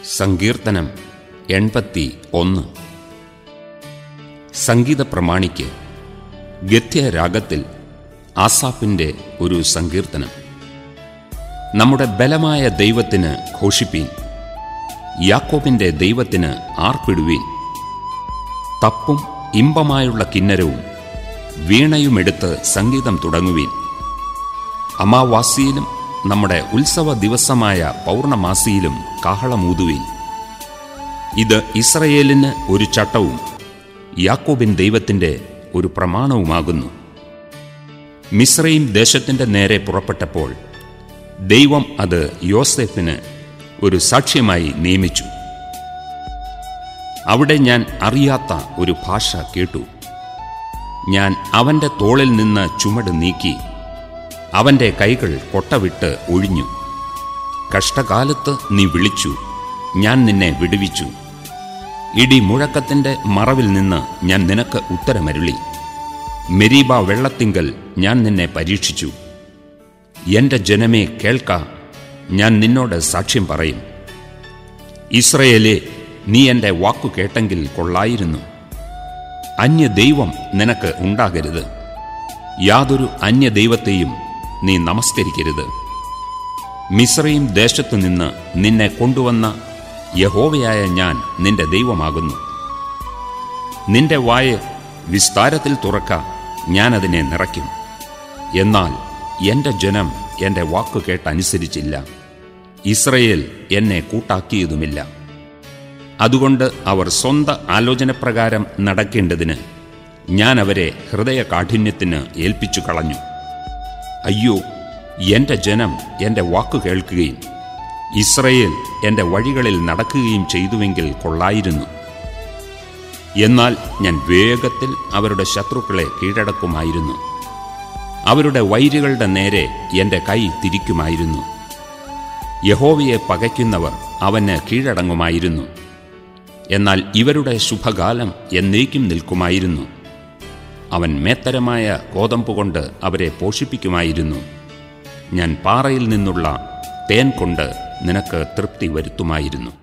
സങ്കീർത്തനം എൺപത്തി ഒന്ന് സംഗീത പ്രമാണിക്ക് ഗദ്യരാഗത്തിൽ ആസാഫിൻ്റെ ഒരു സങ്കീർത്തനം നമ്മുടെ ബലമായ ദൈവത്തിന് ഘോഷിപ്പീൻ യാക്കോബിൻ്റെ ദൈവത്തിന് ആർപ്പിടുവീൻ തപ്പും ഇമ്പമായുള്ള കിന്നരവും വീണയുമെടുത്ത് സംഗീതം തുടങ്ങുവീൻ അമാവാസിയിലും നമ്മുടെ ഉത്സവ ദിവസമായ പൗർണമാസിയിലും കാഹളമൂതുവീൻ ഇത് ഇസ്രയേലിന് ഒരു ചട്ടവും യാക്കോബിൻ ദൈവത്തിൻ്റെ ഒരു പ്രമാണവുമാകുന്നു മിശ്രയും ദേശത്തിൻ്റെ നേരെ പുറപ്പെട്ടപ്പോൾ ദൈവം അത് യോസെഫിന് ഒരു സാക്ഷ്യമായി നിയമിച്ചു അവിടെ ഞാൻ അറിയാത്ത ഒരു ഭാഷ കേട്ടു ഞാൻ അവൻ്റെ തോളിൽ നിന്ന് ചുമട് നീക്കി അവൻ്റെ കൈകൾ കൊട്ടവിട്ട് ഒഴിഞ്ഞു കഷ്ടകാലത്ത് നീ വിളിച്ചു ഞാൻ നിന്നെ വിടുവിച്ചു ഇടി മുഴക്കത്തിൻ്റെ മറവിൽ നിന്ന് ഞാൻ നിനക്ക് ഉത്തരമരുളി മെരീബ വെള്ളത്തിങ്കൽ ഞാൻ നിന്നെ പരീക്ഷിച്ചു എൻ്റെ ജനമേ കേൾക്ക ഞാൻ നിന്നോട് സാക്ഷ്യം പറയും ഇസ്രയേലെ നീ എൻ്റെ വാക്കു കേട്ടെങ്കിൽ കൊള്ളായിരുന്നു അന്യ ദൈവം നിനക്ക് ഉണ്ടാകരുത് യാതൊരു അന്യ ദൈവത്തെയും നീ നമസ്കരിക്കരുത് മിശ്രയും ദേശത്തു നിന്ന് നിന്നെ കൊണ്ടുവന്ന യഹോവയായ ഞാൻ നിന്റെ ദൈവമാകുന്നു നിന്റെ വായ വിസ്താരത്തിൽ തുറക്ക ഞാനതിനെ നിറയ്ക്കും എന്നാൽ എൻ്റെ ജനം എൻ്റെ വാക്കു കേട്ടനുസരിച്ചില്ല ഇസ്രയേൽ എന്നെ കൂട്ടാക്കിയതുമില്ല അതുകൊണ്ട് അവർ സ്വന്ത ആലോചനപ്രകാരം നടക്കേണ്ടതിന് ഞാൻ അവരെ ഹൃദയകാഠിന്യത്തിന് ഏൽപ്പിച്ചു കളഞ്ഞു അയ്യോ എൻ്റെ ജനം എൻ്റെ വാക്കു കേൾക്കുകയും ഇസ്രയേൽ എൻ്റെ വഴികളിൽ നടക്കുകയും ചെയ്തുവെങ്കിൽ കൊള്ളായിരുന്നു എന്നാൽ ഞാൻ വേഗത്തിൽ അവരുടെ ശത്രുക്കളെ കീഴടക്കുമായിരുന്നു അവരുടെ വൈരികളുടെ നേരെ എൻ്റെ കൈ തിരിക്കുമായിരുന്നു യഹോവയെ പകയ്ക്കുന്നവർ അവന് കീഴടങ്ങുമായിരുന്നു എന്നാൽ ഇവരുടെ ശുഭകാലം എന്നേക്കും നിൽക്കുമായിരുന്നു അവൻ മേത്തരമായ കോതമ്പുകൊണ്ട് അവരെ പോഷിപ്പിക്കുമായിരുന്നു ഞാൻ പാറയിൽ നിന്നുള്ള തേൻ കൊണ്ട് നിനക്ക് തൃപ്തി വരുത്തുമായിരുന്നു